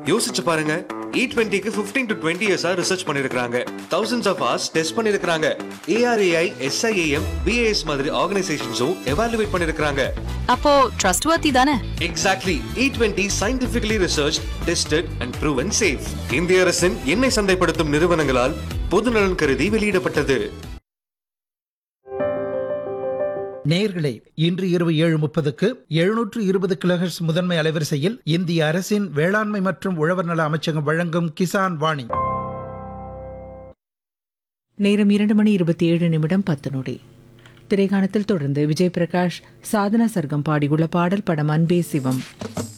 யோசிச்சு பாருங்க இ டுவெண்ட்டிக்கு ஃபிஃப்டீன் டு டுவெண்ட்டி இயர்ஸா ரிசர்ச் பண்ணிருக்காங்க தௌசண்ட்ஸ் ஆஃப் ஹார்ஸ் டெஸ்ட் பண்ணிருக்காங்க ஏஆர்ஏஐ எஸ்ஐஏஎம் பிஏஎஸ் மாதிரி ஆர்கனைசேஷன்ஸும் எவாலுவேட் பண்ணிருக்காங்க அப்போ ட்ரஸ்ட் வர்த்தி தானே exactly E twenty scientifically research tested and proven safe இந்திய அரசின் எண்ணெய் சந்தைப்படுத்தும் நிறுவனங்களால் பொதுநலன் கருதி வெளியிடப்பட்டது நேயர்களே இன்று இரவு ஏழு முப்பதுக்கு எழுநூற்று இருபது கிலோஹெர்ட்ஸ் முதன்மை அலைவரிசையில் இந்திய அரசின் வேளாண்மை மற்றும் உழவர் நல அமைச்சகம் வழங்கும் கிசான் வாணி நேரம் இரண்டு மணி இருபத்தி ஏழு நிமிடம் பத்து நொடி திரைக்காணத்தில் தொடர்ந்து விஜய் பிரகாஷ் சாதனா சர்க்கம் பாடியுள்ள பாடல் படம் அன்பே சிவம்